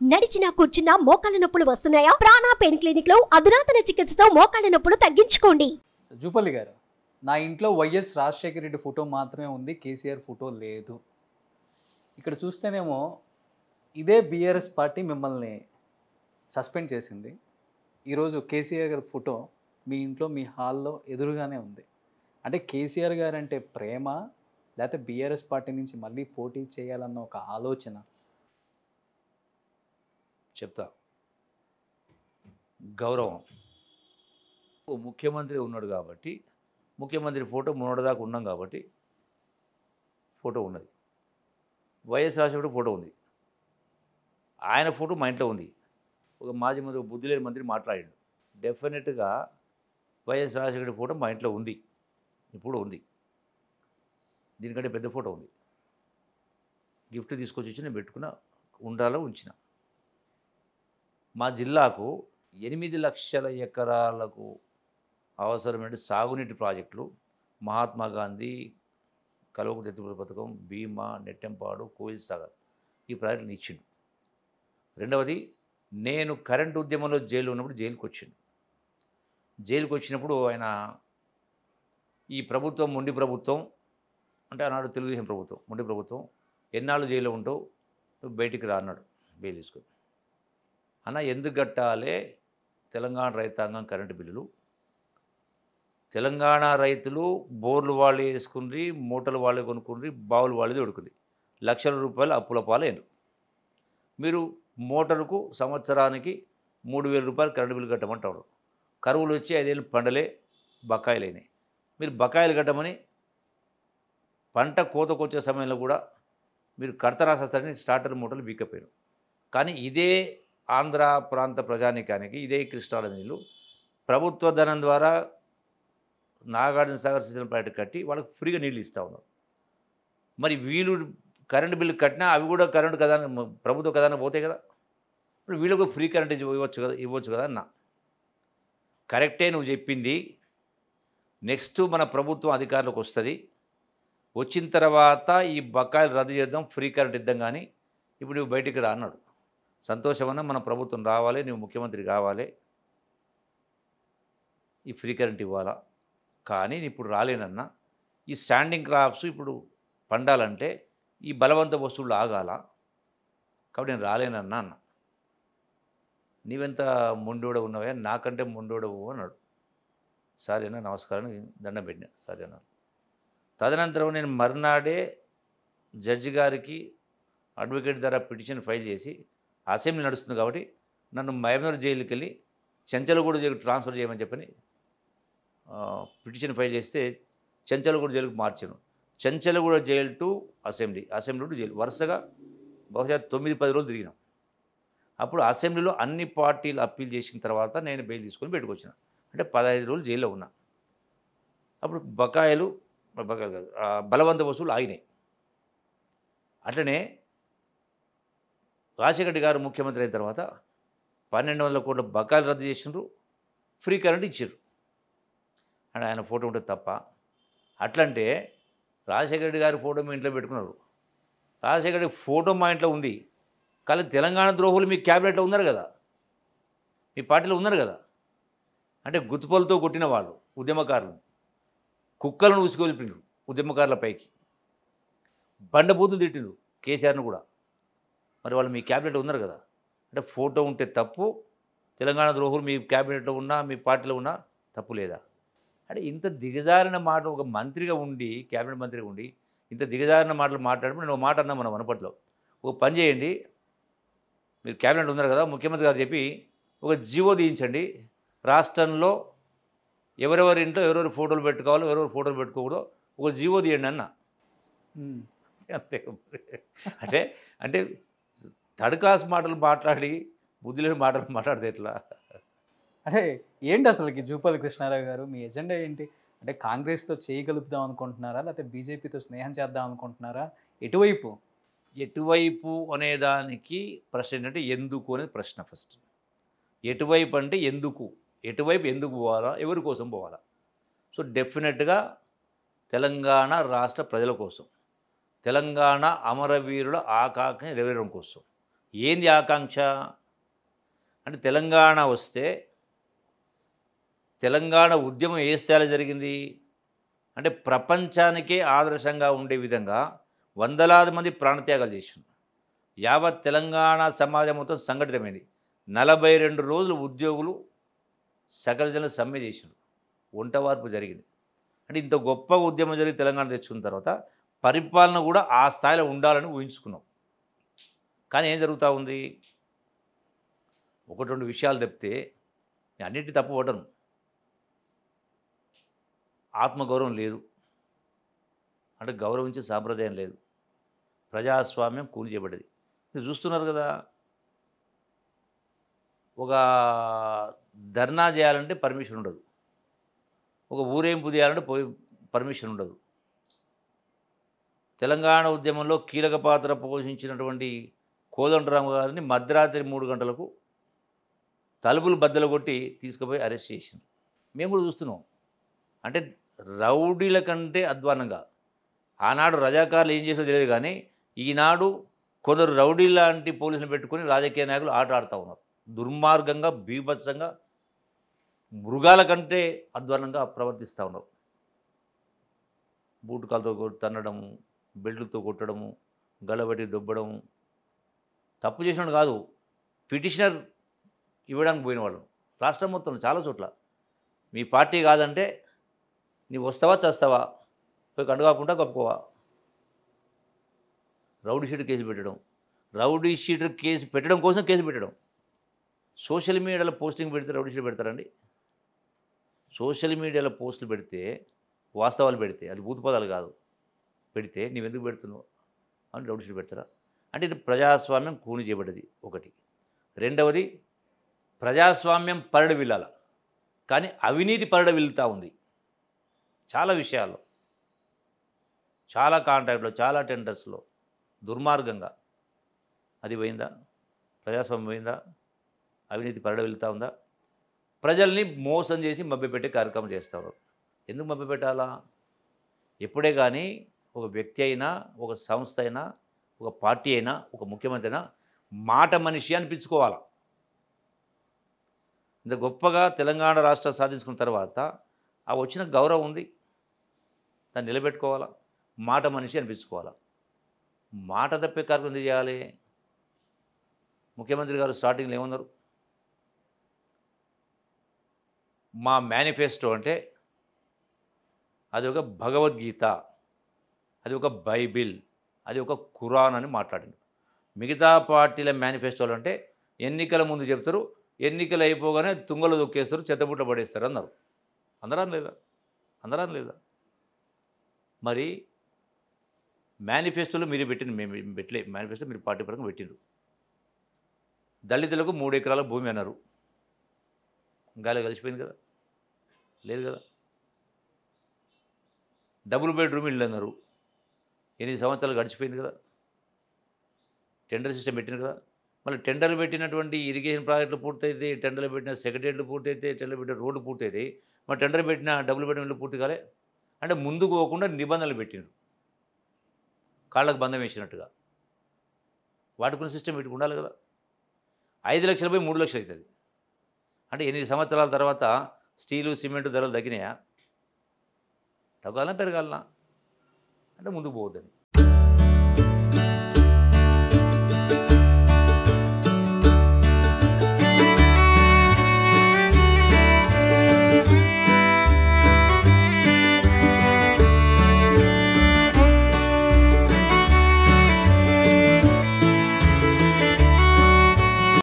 నడిచినా కూర్చున్నా మోకాళ్ళ నొప్పులు వస్తున్నాయా ప్రాణా పెయిన్ క్లినిక్ లో అధునాతన చికిత్సతో మోకాళ్ళ నొప్పులు తగ్గించుకోండి సో జూపల్లి గారు నా ఇంట్లో వైఎస్ రాజశేఖర రెడ్డి ఫోటో మాత్రమే ఉంది కేసీఆర్ ఫోటో లేదు ఇక్కడ చూస్తేనేమో ఇదే బీఆర్ఎస్ పార్టీ మిమ్మల్ని సస్పెండ్ చేసింది ఈరోజు కేసీఆర్ గారి ఫోటో మీ ఇంట్లో మీ హాల్లో ఎదురుగానే ఉంది అంటే కేసీఆర్ గారు అంటే ప్రేమ లేకపోతే బీఆర్ఎస్ పార్టీ నుంచి మళ్ళీ పోటీ చేయాలన్న ఒక ఆలోచన చెప్తా గౌరవం ఓ ముఖ్యమంత్రి ఉన్నాడు కాబట్టి ముఖ్యమంత్రి ఫోటో మొన్నటిదాకా ఉన్నాం కాబట్టి ఫోటో ఉన్నది వైఎస్ రాజశేఖర ఫోటో ఉంది ఆయన ఫోటో మా ఇంట్లో ఉంది ఒక మాజీ మంత్రి ఒక బుద్ధి లేని మంత్రి మాట్లాడాడు డెఫినెట్గా వైఎస్ రాజశేఖర ఫోటో మా ఇంట్లో ఉంది ఇప్పుడు ఉంది దీనికంటే పెద్ద ఫోటో ఉంది గిఫ్ట్ తీసుకొచ్చి వచ్చి నేను పెట్టుకున్న ఉండాలో ఉంచిన మా జిల్లాకు ఎనిమిది లక్షల ఎకరాలకు అవసరమైన సాగునీటి ప్రాజెక్టులు మహాత్మా గాంధీ కలువకు తెత్తిపూడి పథకం భీమా నెట్టెంపాడు కోయిల్ సాగర్ ఈ ప్రాజెక్టులను ఇచ్చిండు రెండవది నేను కరెంటు ఉద్యమంలో జైలు ఉన్నప్పుడు జైలుకి వచ్చిండు జైలుకి వచ్చినప్పుడు ఆయన ఈ ప్రభుత్వం మొండి ప్రభుత్వం అంటే ఆనాడు తెలుగుదేశం ప్రభుత్వం మొండి ప్రభుత్వం ఎన్నాళ్ళు జైల్లో ఉంటావు నువ్వు బయటికి రా అన్నాడు బెయిల్ తీసుకొని అన్న ఎందుకు కట్టాలి తెలంగాణ రైతాంగం కరెంటు బిల్లులు తెలంగాణ రైతులు బోర్లు వాళ్ళు వేసుకుని మూటలు వాళ్ళే కొనుక్కుని బావులు వాళ్ళే దొడుకుంది లక్షల రూపాయలు అప్పుల పాలైన మీరు మోటారుకు సంవత్సరానికి మూడు వేల రూపాయలు కరెంటు బిల్లు కట్టమంటారు కరువులు వచ్చి ఐదేళ్ళు పండలే బకాయిలు అయినాయి మీరు బకాయిలు కట్టమని పంట కోతకొచ్చే సమయంలో కూడా మీరు కడతరాసేస్తారని స్టార్టర్ మూటలు బీక్కపోయారు కానీ ఇదే ఆంధ్ర ప్రాంత ప్రజానికానికి ఇదే కృష్ణాల నీళ్ళు ప్రభుత్వ ధనం ద్వారా నాగార్జున సాగర్ సీజన్ ప్రాజెక్ట్ కట్టి వాళ్ళకి ఫ్రీగా నీళ్ళు ఇస్తూ ఉన్నారు మరి వీళ్ళు కరెంటు బిల్లు కట్టినా అవి కూడా కరెంటు కదా ప్రభుత్వ కథానికి పోతాయి కదా ఇప్పుడు వీళ్ళకు ఫ్రీ కరెంట్ ఇవ్వచ్చు కదా ఇవ్వచ్చు కదా అన్న కరెక్టే నువ్వు చెప్పింది నెక్స్ట్ మన ప్రభుత్వం అధికారులకు వస్తుంది వచ్చిన తర్వాత ఈ బకాయిలు రద్దు చేద్దాం ఫ్రీ కరెంట్ ఇద్దాం కానీ ఇప్పుడు నువ్వు బయటికి రా అన్నాడు సంతోషమన్నా మన ప్రభుత్వం రావాలి నువ్వు ముఖ్యమంత్రి కావాలి ఈ ఫ్రీ కరెంట్ ఇవ్వాలా కానీ నేను ఇప్పుడు రాలేనన్నా ఈ స్టాండింగ్ క్రాప్స్ ఇప్పుడు పండాలంటే ఈ బలవంత వస్తువులు ఆగాల కాబట్టి నేను రాలేనన్నా అన్న నీవెంత మొండోడ ఉన్నావే నాకంటే మొండోడవు అన్నాడు సరేనా నమస్కారం దండం పెట్టినా సరే అన్నాడు తదనంతరం నేను మర్నాడే జడ్జి గారికి అడ్వకేట్ ద్వారా పిటిషన్ ఫైల్ చేసి అసెంబ్లీ నడుస్తుంది కాబట్టి నన్ను మహబూబ్నగర్ జైలుకి వెళ్ళి చెంచలగూడ జైలుకి ట్రాన్స్ఫర్ చేయమని చెప్పని ఆ, పిటిషన్ ఫైల్ చేస్తే చెంచలగూడ జైలుకి మార్చాను Chanchalguda jail to assembly assembly to jail వరుసగా బహుశా తొమ్మిది పది రోజులు తిరిగినాం అప్పుడు అసెంబ్లీలో అన్ని పార్టీలు అప్పీల్ చేసిన తర్వాత నేను బెయిల్ తీసుకొని పెట్టుకొచ్చిన అంటే పదహైదు రోజులు జైల్లో ఉన్నా అప్పుడు బకాయిలు బకాయిలు కాదు ఆ, బలవంత వసూలు ఆగినాయి అట్లనే రాజశేఖర రెడ్డి గారు ముఖ్యమంత్రి అయిన తర్వాత పన్నెండు వందల కోట్ల బకాయిలు రద్దు చేసిండ్రు ఫ్రీ కరెంట్ ఇచ్చారు అండ్ ఆయన ఫోటో ఉంటే తప్ప అట్లంటే రాజశేఖర రెడ్డి గారి ఫోటో మీ ఇంట్లో పెట్టుకున్నారు రాజశేఖర రెడ్డి ఫోటో మా ఇంట్లో ఉంది కానీ తెలంగాణ ద్రోహులు మీ క్యాబినెట్లో ఉన్నారు కదా మీ పార్టీలో ఉన్నారు కదా అంటే గుతుపలతో కొట్టిన వాళ్ళు ఉద్యమకారులు కుక్కలను ఉసుకొల్పిండ్రు ఉద్యమకారుల పైకి బండబూతులు తిట్టిండ్రు కేసీఆర్ను కూడా మరి వాళ్ళు మీ క్యాబినెట్లో ఉన్నారు కదా అంటే ఫోటో ఉంటే తప్పు తెలంగాణ ద్రోహులు మీ క్యాబినెట్లో ఉన్నా మీ పార్టీలో ఉన్నా తప్పు లేదా అంటే ఇంత దిగజారిన మాట ఒక మంత్రిగా ఉండి క్యాబినెట్ మంత్రిగా ఉండి ఇంత దిగజారిన మాటలు మాట్లాడడం నేను ఒక మాట అన్నా మన వనపట్లో ఒక పని చేయండి మీరు క్యాబినెట్ ఉన్నారు కదా ముఖ్యమంత్రి గారు చెప్పి ఒక జీవో తీయించండి రాష్ట్రంలో ఎవరెవరి ఇంట్లో ఎవరెవరు ఫోటోలు పెట్టుకోవాలో ఎవరెవరు ఫోటోలు పెట్టుకోకూడదో ఒక జీవో తీయండి అన్న ఉమ్. అంతే అంటే అంటే థర్డ్ క్లాస్ మాటలు మాట్లాడి బుద్ధి లేని మాటలు మాట్లాడితే ఎట్లా అంటే ఏంటి అసలుకి జూపల్లి కృష్ణారావు గారు మీ ఎజెండా ఏంటి అంటే కాంగ్రెస్తో చేయగలుపుదాం అనుకుంటున్నారా లేకపోతే బీజేపీతో స్నేహం చేద్దాం అనుకుంటున్నారా ఎటువైపు ఎటువైపు అనేదానికి ప్రశ్న ఏంటంటే ఎందుకు అనేది ప్రశ్న ఫస్ట్ ఎటువైపు అంటే ఎందుకు ఎటువైపు ఎందుకు పోవాలా ఎవరి కోసం పోవాలా సో డెఫినెట్గా తెలంగాణ రాష్ట్ర ప్రజల కోసం తెలంగాణ అమరవీరుల ఆకాంక్ష నెరవేరడం కోసం ఏంది ఆకాంక్ష అంటే తెలంగాణ వస్తే తెలంగాణ ఉద్యమం ఏ స్థాయిలో జరిగింది అంటే ప్రపంచానికే ఆదర్శంగా ఉండే విధంగా వందలాది మంది ప్రాణత్యాగాలు చేసిండ్రు యావత్ తెలంగాణ సమాజం మొత్తం సంఘటితమైంది నలభై రెండు రోజులు ఉద్యోగులు సకల జనులు సమ్మె చేసిండ్రు వంట వార్పు జరిగింది అంటే ఇంత గొప్ప ఉద్యమం జరిగి తెలంగాణ తెచ్చుకున్న తర్వాత పరిపాలన కూడా ఆ స్థాయిలో ఉండాలని ఊహించుకున్నాం కానీ ఏం జరుగుతూ ఉంది ఒకటి రెండు విషయాలు తప్పితే నేను అన్నిటి తప్పు పడను ఆత్మగౌరవం లేదు అంటే గౌరవించే సాంప్రదాయం లేదు ప్రజాస్వామ్యం కూలి చేయబడ్డది మీరు చూస్తున్నారు కదా ఒక ధర్నా చేయాలంటే పర్మిషన్ ఉండదు ఒక ఊరేంపు చేయాలంటే పోయి పర్మిషన్ ఉండదు తెలంగాణ ఉద్యమంలో కీలక పాత్ర పోషించినటువంటి కోదండరాము గారిని మధ్యరాత్రి మూడు గంటలకు తలుపులు బద్దలు కొట్టి తీసుకుపోయి అరెస్ట్ చేసింది మేము కూడా చూస్తున్నాం అంటే రౌడీల కంటే అధ్వానంగా ఆనాడు రజాకారులు ఏం చేసో తెలియదు కానీ ఈనాడు కొందరు రౌడీ లాంటి పోలీసులు పెట్టుకొని రాజకీయ నాయకులు ఆట ఆడుతూ ఉన్నారు దుర్మార్గంగా బీభత్సంగా మృగాల కంటే అధ్వానంగా ప్రవర్తిస్తూ ఉన్నారు బూటుకాలతో కొ- తన్నడము బెల్ట్లతో కొట్టడము గలబెట్టి దొబ్బడము తప్పు చేసినాడు కాదు పిటిషనర్ ఇవ్వడానికి పోయిన వాళ్ళు రాష్ట్రం మొత్తంలో చాలా చోట్ల మీ పార్టీ కాదంటే నీవు వస్తావా చేస్తావా పోయి కండుగాకుండా కప్పుకోవా రౌడీ షీటర్ కేసు పెట్టడం రౌడీ షీటర్ కేసు పెట్టడం కోసం కేసు పెట్టడం సోషల్ మీడియాలో పోస్టింగ్ పెడితే రౌడీ షీటర్ పెడతారండి సోషల్ మీడియాలో పోస్టులు పెడితే వాస్తవాలు పెడితే అది భూతపదాలు కాదు పెడితే నీవెందుకు పెడుతున్నావు అని రౌడీ షీటర్ పెడతారా అంటే ఇది ప్రజాస్వామ్యం కూని చేయబడ్డది ఒకటి రెండవది ప్రజాస్వామ్యం పరడ విల్లాల కానీ అవినీతి పరడ విల్లుతూ ఉంది చాలా విషయాల్లో చాలా కాంట్రాక్ట్లో చాలా టెండర్స్లో దుర్మార్గంగా అది పోయిందా ప్రజాస్వామ్యం పోయిందా అవినీతి పరడ వెళ్తూ ఉందా ప్రజల్ని మోసం చేసి మభ్యపెట్టే కార్యక్రమం చేస్తారు ఎందుకు మభ్యపెట్టాలా ఎప్పుడే కానీ ఒక వ్యక్తి అయినా ఒక సంస్థ అయినా ఒక పార్టీ అయినా ఒక ముఖ్యమంత్రి అయినా మాట మనిషి అనిపించుకోవాలా ఇంత గొప్పగా తెలంగాణ రాష్ట్రం సాధించుకున్న తర్వాత ఆ వచ్చిన గౌరవం ఉంది దాన్ని నిలబెట్టుకోవాలా మాట మనిషి అనిపించుకోవాలా మాట తప్పే కార్యక్రమం ఎందుకు చేయాలి ముఖ్యమంత్రి గారు స్టార్టింగ్లో ఏమన్నారు మా మేనిఫెస్టో అంటే అది ఒక భగవద్గీత అది ఒక బైబిల్ అది ఒక ఖురాన్ అని మాట్లాడింది మిగతా పార్టీల మేనిఫెస్టోలు అంటే ఎన్నికల ముందు చెప్తారు ఎన్నికలు అయిపోగానే తుంగలు దొక్కేస్తారు చెత్తబుట్ట పడేస్తారు అన్నారు అందరం లేదా అందరం లేదా మరి మేనిఫెస్టోలో మీరు పెట్టిన మేము పెట్టలే మేనిఫెస్టో మీరు పార్టీ పరంగా పెట్టిండ్రు దళితులకు మూడు ఎకరాల భూమి అన్నారు గాలి కలిసిపోయింది కదా లేదు కదా డబుల్ బెడ్రూమ్ ఇల్లు అన్నారు ఎనిమిది సంవత్సరాలు గడిచిపోయింది కదా టెండర్ సిస్టమ్ పెట్టింది కదా మళ్ళీ టెండర్లు పెట్టినటువంటి ఇరిగేషన్ ప్రాజెక్టులు పూర్తయితే టెండర్లు పెట్టిన సెక్రటరీలు పూర్తయితే టెండర్ పెట్టిన రోడ్డు పూర్తయితే మరి టెండర్ పెట్టిన డబుల్ బెడ్రూమ్ ఇల్లు పూర్తి కాలే అంటే ముందుకు పోకుండా నిబంధనలు పెట్టిండ్రు కాళ్ళకు బంధం వేసినట్టుగా వాటికున్న సిస్టమ్ పెట్టుకు ఉండాలి కదా ఐదు లక్షల పోయి మూడు లక్షలు అవుతుంది అంటే ఎనిమిది సంవత్సరాల తర్వాత స్టీలు సిమెంట్ ధరలు తగ్గినాయా తగ్గాలనా పెరగాలనా అంటే ముందుకు పోవద్దని